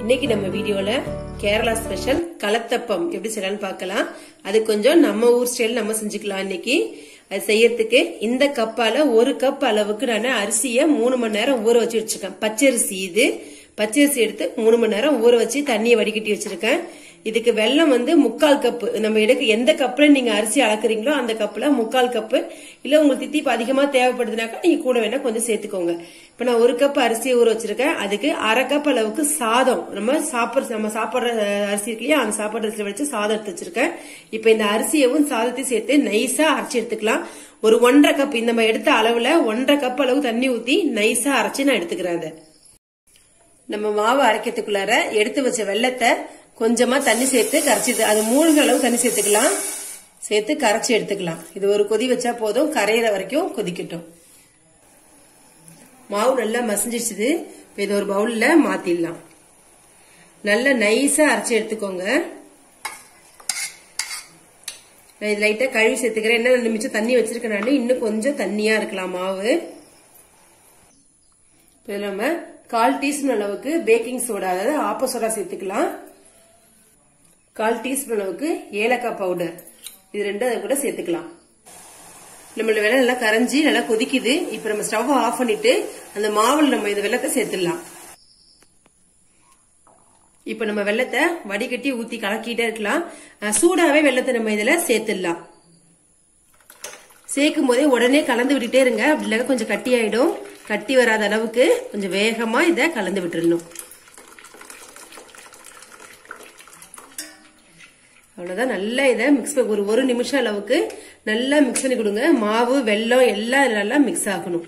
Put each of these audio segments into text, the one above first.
இன்னைக்கு நம்ம வீடியோல கேரளா ஸ்பெஷல் கலத்தப்பம் எப்படி செய்யலாம்னு பார்க்கலாம் அது கொஞ்சம் நம்ம ஊர் ஸ்டைல் நம்ம செஞ்சுக்கலாம் இன்னைக்கு அது செய்யறதுக்கு இந்த கப்பால ஒரு கப் அளவுக்கு நான் அரிசியை மூணு மணி நேரம் ஊற வச்சு வச்சிருக்கேன் பச்சரிசி இது பச்சரிசி எடுத்து மூணு மணி நேரம் ஊற வச்சு தண்ணியை வடிகட்டி வச்சிருக்கேன் இதுக்கு வெல்லம் வந்து முக்கால் கப்பு நம்ம எடுக்க எந்த கப்ல நீங்க அரிசி அளக்குறீங்களோ அந்த கப்ல முக்கால் கப்பு இல்ல உங்களுக்கு தித்திப்பு அதிகமா தேவைப்படுதுனாக்கா நீங்க கூட வேணா கொஞ்சம் சேர்த்துக்கோங்க இப்ப நான் ஒரு கப் அரிசியை ஊற வச்சிருக்கேன் அதுக்கு அரை கப் அளவுக்கு சாதம் நம்ம சாப்பிடுற நம்ம சாப்பிடுற அஹ், அரிசி இருக்கு இல்லையா அந்த சாப்பாடு அரிசியில வச்சு சாதம் எடுத்து வச்சிருக்கேன் இப்ப இந்த அரிசியவும் சாதத்தையும் சேர்த்து நைஸா அரைச்சி எடுத்துக்கலாம் ஒரு ஒன்றரை கப் இந்த நம்ம எடுத்த அளவுல ஒன்றரை கப் அளவு தண்ணி ஊத்தி நைஸா அரைச்சு நான் எடுத்துக்கிறேன் அதை நம்ம மாவு அரைக்கிறதுக்குள்ளார எடுத்து வச்ச வெள்ளத்தை கொஞ்சமா தண்ணி சேர்த்து கரைச்சி அது மூழ்கிற அளவு தண்ணி சேர்த்துக்கலாம் சேர்த்து கரைச்சி எடுத்துக்கலாம் இது ஒரு கொதி வச்சா போதும் கரையிற வரைக்கும் கொதிக்கட்டும் மாவு நல்லா மசிஞ்சிடுச்சுது இப்ப இதை ஒரு பவுல்ல மாத்திடலாம் நல்லா நைஸா அரைச்சி எடுத்துக்கோங்க நான் இது லைட்டா கழுவி சேர்த்துக்கிறேன் என்ன ரெண்டு நிமிஷம் தண்ணி வச்சிருக்கேன் நான் இன்னும் கொஞ்சம் தண்ணியா இருக்கலாம் மாவு இப்ப இதுல நம்ம கால் டீஸ்பூன் அளவுக்கு பேக்கிங் சோடா அதாவது ஆப்ப சோடா சேர்த்துக்கலாம் கால் டீஸ்பூன் அளவுக்கு ஏலக்காய் பவுடர் இது ரெண்டும் அதை கூட சேர்த்துக்கலாம் நம்மளோட வெள்ளம் நல்லா கரைஞ்சி நல்லா கொதிக்குது இப்ப நம்ம ஸ்டவ் ஆஃப் பண்ணிட்டு அந்த மாவுல நம்ம இந்த வெள்ளத்தை சேர்த்துடலாம் இப்ப நம்ம வெள்ளத்தை வடிகட்டி ஊத்தி கலக்கிட்டே இருக்கலாம் அஹ் சூடாவே வெள்ளத்தை நம்ம இதுல சேர்த்துடலாம் சேர்க்கும் போதே உடனே கலந்து விட்டுட்டே இருங்க அப்படி இல்லைன்னா கொஞ்சம் கட்டி ஆயிடும் கட்டி வராத அளவுக்கு கொஞ்சம் வேகமா இதை கலந்து விட்டுறணும் அவ்வளவுதான் நல்லா இதை மிக்ஸ் ஒரு ஒரு நிமிஷம் அளவுக்கு நல்லா மிக்ஸ் பண்ணி கொடுங்க மாவு வெல்லம் எல்லாம் இதுல நல்லா மிக்ஸ் ஆகணும்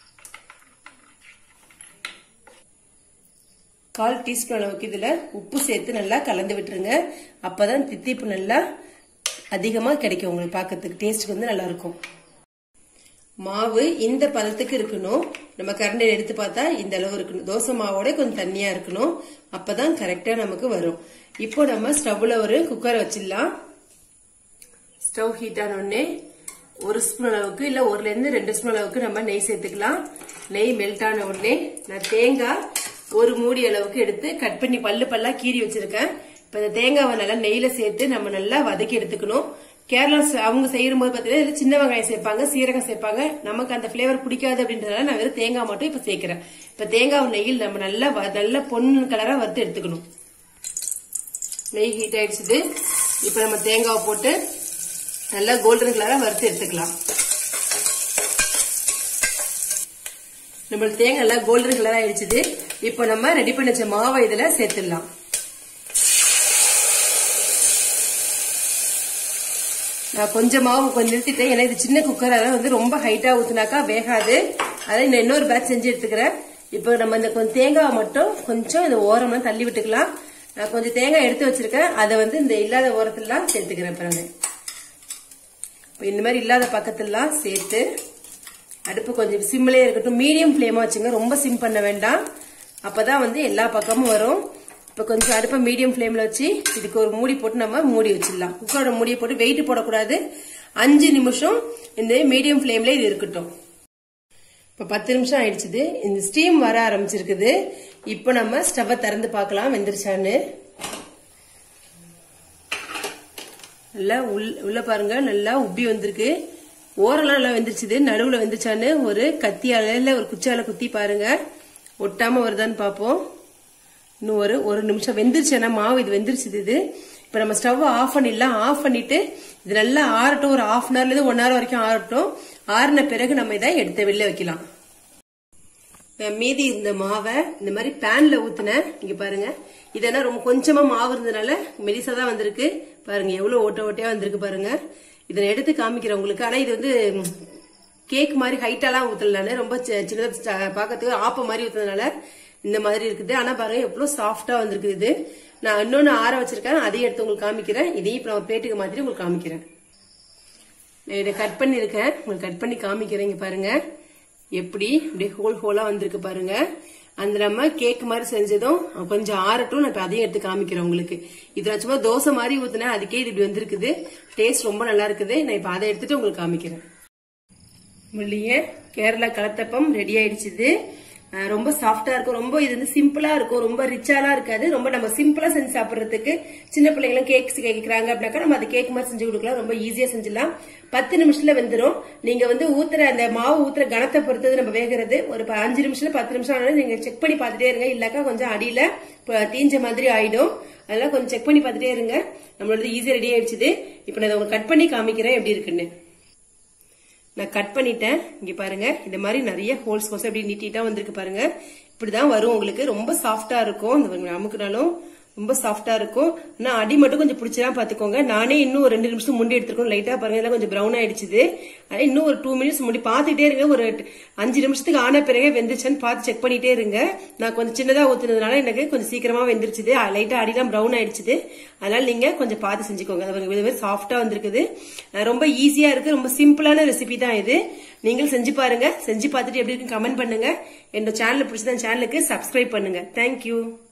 கால் டீஸ்பூன் அளவுக்கு இதுல உப்பு சேர்த்து நல்லா கலந்து விட்டுருங்க அப்பதான் தித்திப்பு நல்லா அதிகமா கிடைக்கும் உங்களுக்கு பார்க்கறதுக்கு டேஸ்ட் வந்து நல்லா இருக்கும் மாவு இந்த பதத்துக்கு இருக்கணும் நம்ம கரண்டில் எடுத்து பார்த்தா இந்த அளவு இருக்கணும் தோசை மாவோட கொஞ்சம் தண்ணியா இருக்கணும் அப்பதான் கரெக்டா நமக்கு வரும் இப்போ நம்ம ஸ்டவ்ல ஒரு குக்கர் வச்சிடலாம் ஸ்டவ் ஹீட் ஆன உடனே ஒரு ஸ்பூன் அளவுக்கு இல்ல ஒருல இருந்து ரெண்டு ஸ்பூன் அளவுக்கு நம்ம நெய் சேர்த்துக்கலாம் நெய் மெல்ட் ஆன உடனே நான் தேங்காய் ஒரு மூடி அளவுக்கு எடுத்து கட் பண்ணி பல்லு பல்லா கீறி வச்சிருக்கேன் இப்ப இந்த தேங்காவை நல்லா நெய்ல சேர்த்து நம்ம நல்லா வதக்கி எடுத்துக்கணும் கேரளா ச- அவங்க செய்யும் போது பாத்தீங்கன்னா இதுல சின்ன வெங்காயம் சேர்ப்பாங்க சீரகம் சேர்ப்பாங்க நமக்கு அந்த பிளேவர் பிடிக்காது அப்படின்றதால நான் வெறும் தேங்காய் மட்டும் இப்ப சேர்க்கிறேன் இப்ப தேங்காய் நெய்யில் நம்ம நல்லா வ- நல்லா பொண்ணு கலரா வறுத்து எடுத்துக்கணும் நெய் ஹீட் ஆயிடுச்சுது இப்ப நம்ம தேங்காவை போட்டு நல்லா கோல்டன் கலரா வறுத்து எடுத்துக்கலாம் நம்மளுக்கு தேங்காய் நல்லா கோல்டன் கலர் ஆயிடுச்சுது இப்போ நம்ம ரெடி பண்ணி வச்ச மாவை இதுல சேர்த்துடலாம் நான் கொஞ்சம் மாவு கொஞ்சம் நிறுத்திட்டேன் ஏன்னா இது சின்ன குக்கர் அதனால வந்து ரொம்ப ஹைட்டா ஊத்துனாக்கா வேகாது அதை நான் இன்னொரு பேட்ச் செஞ்சு எடுத்துக்கிறேன் இப்போ நம்ம இந்த கொஞ்சம் தேங்காவை மட்டும் கொஞ்சம் இந்த ஓரமா தள்ளி விட்டுக்கலாம் நான் கொஞ்சம் தேங்காய் எடுத்து வச்சிருக்கேன் அதை வந்து இந்த இல்லாத ஓரத்துலாம் சேர்த்துக்கிறேன் பிறகு இப்போ இந்த மாதிரி இல்லாத பக்கத்துலாம் சேர்த்து அடுப்பு கொஞ்சம் சிம்மிலே இருக்கட்டும் மீடியம் ஃப்ளேமா வச்சுங்க ரொம்ப சிம் பண்ண வேண்டாம் அப்பதான் வந்து எல்லா பக்கமும் வரும் இப்ப கொஞ்சம் அடுப்பை மீடியம் ஃப்ளேம்ல வச்சு இதுக்கு ஒரு மூடி போட்டு நம்ம மூடி வச்சிடலாம் குக்கரோட மூடியை போட்டு வெயிட் போடக்கூடாது அஞ்சு நிமிஷம் இந்த மீடியம் ஃப்ளேம்ல இது இருக்கட்டும் இப்ப பத்து நிமிஷம் ஆயிடுச்சுது இந்த ஸ்டீம் வர ஆரம்பிச்சிருக்குது இப்போ நம்ம ஸ்டவ்வை திறந்து பார்க்கலாம் வெந்துருச்சான்னு நல்லா உள்ள உள்ள பாருங்க நல்லா உப்பி வந்திருக்கு ஓரெல்லாம் நல்லா வெந்துருச்சுது நடுவுல வெந்துச்சான்னு ஒரு கத்தியால இல்ல ஒரு குச்சால குத்தி பாருங்க ஒட்டாம வருதான்னு பாப்போம் இன்னும் ஒரு ஒரு நிமிஷம் வெந்துருச்சு ஏன்னா மாவு இது வெந்துருச்சுது இது இப்ப நம்ம ஸ்டவ் ஆஃப் பண்ணிடலாம் ஆஃப் பண்ணிட்டு இது நல்லா ஆறட்டும் ஒரு ஹாஃப் அன் ஹவர்ல இருந்து ஒன் ஹவர் வரைக்கும் ஆறட்டும் ஆறின பிறகு நம்ம இதை எடுத்து வெளில வைக்கலாம் நான் மீதி இந்த மாவை இந்த மாதிரி பேன்ல ஊத்துனேன் இங்க பாருங்க இதெல்லாம் ரொம்ப கொஞ்சமா மாவு இருந்ததுனால மெலிசா தான் வந்திருக்கு பாருங்க எவ்வளவு ஓட்ட ஓட்டையா வந்திருக்கு பாருங்க இதை நான் எடுத்து காமிக்கிறேன் உங்களுக்கு ஆனா இது வந்து ம், கேக் மாதிரி ஹைட்டாலாம் ஊத்தல நானு ரொம்ப சி- சின்னதா ச- பார்க்கறதுக்கு ஆப்ப மாதிரி ஊத்துனதுனால இந்த மாதிரி இருக்குது ஆனா பாருங்க எவ்வளவு சாஃப்டா வந்திருக்கு இது நான் இன்னொன்னு ஆற வச்சிருக்கேன் அதையும் எடுத்து உங்களுக்கு காமிக்கிறேன் இதையும் இப்ப நான் பிளேட்டுக்கு மாத்திட்டு உங்களுக்கு காமிக்கிறேன் நான் இதை கட் பண்ணிருக்கேன் உங்களுக்கு கட் பண்ணி காமிக்கிறேன் இங்க பாருங்க எப்படி அப்படியே ஹோல் ஹோலா வந்திருக்கு பாருங்க அந்த நம்ம கேக் மாதிரி செஞ்சதும் கொஞ்சம் ஆறட்டும் நான் இப்ப அதையும் எடுத்து காமிக்கிறேன் உங்களுக்கு இது நான் சும்மா தோசை மாதிரி ஊத்துனேன் அதுக்கே இது இப்படி வந்திருக்குது டேஸ்ட் ரொம்ப நல்லா இருக்குது நான் இப்ப அதை எடுத்துட்டு உங்களுக்கு காமிக்கிறேன் முள்ளிய கேரளா கலத்தப்பம் ரெடி ஆயிடுச்சுது அஹ் ரொம்ப சாஃப்டா இருக்கும் ரொம்ப இது வந்து சிம்பிளா இருக்கும் ரொம்ப ரிச்சாலாம் இருக்காது ரொம்ப நம்ம சிம்பிளா செஞ்சு சாப்பிடுறதுக்கு சின்ன பிள்ளைங்களும் கேக்ஸ் கேட்கறாங்க அப்படின்னாக்கா நம்ம அது கேக் மாதிரி செஞ்சு கொடுக்கலாம் ரொம்ப ஈஸியா செஞ்சிடலாம் பத்து நிமிஷத்துல வெந்துரும் நீங்க வந்து ஊத்துற அந்த மாவு ஊத்துற கணத்தை பொறுத்தது நம்ம வேகிறது ஒரு ப- அஞ்சு நிமிஷத்துல பத்து நிமிஷம் ஆனாலும் நீங்க செக் பண்ணி பார்த்துட்டே இருங்க இல்லக்கா கொஞ்சம் அடியில ப- தீஞ்ச மாதிரி ஆயிடும் அதெல்லாம் கொஞ்சம் செக் பண்ணி பார்த்துட்டே இருங்க நம்மளோட ஈஸியா ரெடி ஆயிடுச்சுது இப்போ நான் இதை உங்களுக்கு கட் பண்ணி காமிக்கிறேன் எப்படி இருக்குன்னு நான் கட் பண்ணிட்டேன் இங்க பாருங்க இந்த மாதிரி நிறைய ஹோல்ஸ் ஹோல்ஸ் அப்படி நீட்டிட்டா வந்திருக்கு பாருங்க இப்படிதான் வரும் உங்களுக்கு ரொம்ப சாஃப்டா இருக்கும் இந்த பாருங்க, அமுக்குனாலும் ரொம்ப சாஃப்டா இருக்கும் ஆனா அடி மட்டும் கொஞ்சம் பிடிச்சதான் பாத்துக்கோங்க நானே இன்னும் ஒரு ரெண்டு நிமிஷம் முண்டி எடுத்துருக்கோம் லைட்டா பாருங்க இதெல்லாம் கொஞ்சம் ப்ரௌன் ஆயிடுச்சுது அதனால இன்னும் ஒரு டூ மினிட்ஸ் முடி பாத்துட்டே இருங்க ஒரு அஞ்சு நிமிஷத்துக்கு ஆன பிறகு வெந்துச்சுன்னு பார்த்து செக் பண்ணிட்டே இருங்க நான் கொஞ்சம் சின்னதா ஊத்துனதுனால எனக்கு கொஞ்சம் சீக்கிரமா வெந்துருச்சுது லைட்டா அடிலாம் ப்ரௌன் ஆயிடுச்சுது அதனால நீங்க கொஞ்சம் பார்த்து செஞ்சுக்கோங்க அது பாருங்க, இது சாஃப்டா வந்திருக்குது அஹ் ரொம்ப ஈஸியா இருக்கு ரொம்ப சிம்பிளான ரெசிபி தான் இது நீங்கள் செஞ்சு பாருங்க செஞ்சு பார்த்துட்டு எப்படி இருக்குன்னு கமெண்ட் பண்ணுங்க என்னோட சேனல் பிடிச்சதா சேனலுக்கு சப்ஸ்கிரைப் பண்ணுங்க தேங்க்யூ